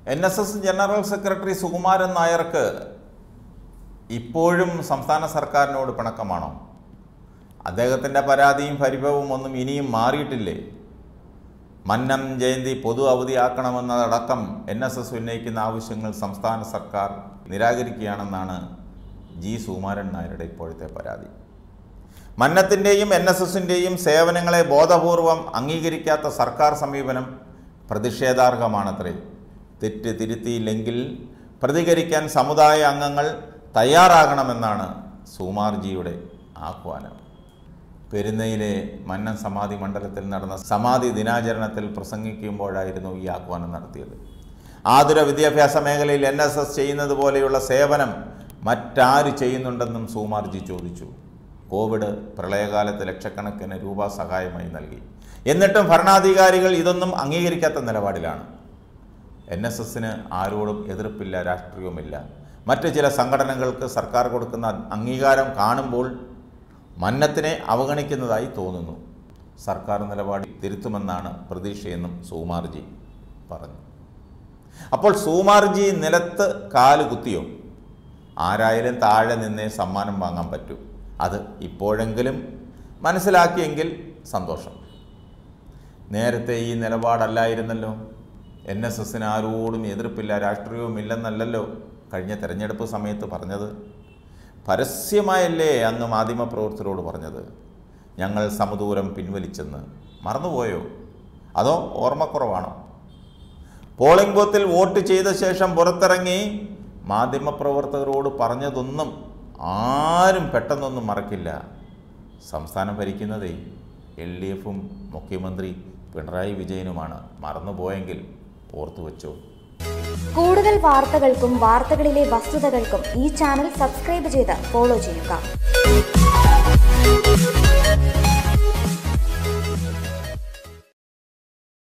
N S S general secretary Sukumaran നായർക്ക് ഇപ്പോഴും സംസ്ഥാന സർക്കാരിനോട് പിണക്കമാണോ അദ്ദേഹത്തിൻ്റെ പരാതിയും പരിഭവവും ഒന്നും ഇനിയും മാറിയിട്ടില്ലേ മന്നം ജയന്തി പൊതു അവധിയാക്കണമെന്നതടക്കം എൻ എസ് എസ് ഉന്നയിക്കുന്ന ആവശ്യങ്ങൾ സംസ്ഥാന സർക്കാർ നിരാകരിക്കുകയാണെന്നാണ് ജി സുകുമാരൻ നായരുടെ ഇപ്പോഴത്തെ പരാതി മന്നത്തിൻ്റെയും എൻ എസ് എസിൻ്റെയും സേവനങ്ങളെ ബോധപൂർവം അംഗീകരിക്കാത്ത സർക്കാർ സമീപനം പ്രതിഷേധാർഹമാണത്രേ തെറ്റ് തിരുത്തിയില്ലെങ്കിൽ പ്രതികരിക്കാൻ സമുദായ അംഗങ്ങൾ തയ്യാറാകണമെന്നാണ് സുകുമാർജിയുടെ ആഹ്വാനം പെരുന്നയിലെ മന്നൻ സമാധി മണ്ഡലത്തിൽ നടന്ന സമാധി ദിനാചരണത്തിൽ പ്രസംഗിക്കുമ്പോഴായിരുന്നു ഈ ആഹ്വാനം നടത്തിയത് ആതുര വിദ്യാഭ്യാസ മേഖലയിൽ എൻ എസ് എസ് ചെയ്യുന്നത് പോലെയുള്ള സേവനം മറ്റാര് ചെയ്യുന്നുണ്ടെന്നും സുകുമാർജി ചോദിച്ചു കോവിഡ് പ്രളയകാലത്ത് ലക്ഷക്കണക്കിന് രൂപ സഹായമായി നൽകി എന്നിട്ടും ഭരണാധികാരികൾ ഇതൊന്നും അംഗീകരിക്കാത്ത നിലപാടിലാണ് എൻ എസ് എസിന് ആരോടും എതിർപ്പില്ല രാഷ്ട്രീയവുമില്ല മറ്റ് ചില സംഘടനകൾക്ക് സർക്കാർ കൊടുക്കുന്ന അംഗീകാരം കാണുമ്പോൾ മന്നത്തിനെ അവഗണിക്കുന്നതായി തോന്നുന്നു സർക്കാർ നിലപാട് തിരുത്തുമെന്നാണ് പ്രതീക്ഷയെന്നും സുകുമാർജി പറഞ്ഞു അപ്പോൾ സുകുമാർജി നിലത്ത് കാല് കുത്തിയോ ആരായാലും താഴെ നിന്നേ സമ്മാനം വാങ്ങാൻ പറ്റൂ അത് ഇപ്പോഴെങ്കിലും മനസ്സിലാക്കിയെങ്കിൽ സന്തോഷം നേരത്തെ ഈ നിലപാടല്ലായിരുന്നല്ലോ എൻ എസ് എസിന് ആരോടും എതിർപ്പില്ല രാഷ്ട്രീയവും ഇല്ലെന്നല്ലല്ലോ കഴിഞ്ഞ തെരഞ്ഞെടുപ്പ് സമയത്ത് പറഞ്ഞത് പരസ്യമായല്ലേ അങ്ങ് മാധ്യമപ്രവർത്തകരോട് പറഞ്ഞത് ഞങ്ങൾ സമദൂരം പിൻവലിച്ചെന്ന് മറന്നുപോയോ അതോ ഓർമ്മക്കുറവാണോ പോളിംഗ് ബൂത്തിൽ വോട്ട് ചെയ്ത ശേഷം പുറത്തിറങ്ങി മാധ്യമപ്രവർത്തകരോട് പറഞ്ഞതൊന്നും ആരും പെട്ടെന്നൊന്നും മറക്കില്ല സംസ്ഥാനം ഭരിക്കുന്നതേ എൽ ഡി എഫും മുഖ്യമന്ത്രി പിണറായി വിജയനുമാണ് മറന്നുപോയെങ്കിൽ ഓർത്തു വച്ചോ കൂടുതൽ വാർത്തകൾക്കും വാർത്തകളിലെ വസ്തുതകൾക്കും ഈ ചാനൽ സബ്സ്ക്രൈബ് ചെയ്ത് ഫോളോ ചെയ്യുക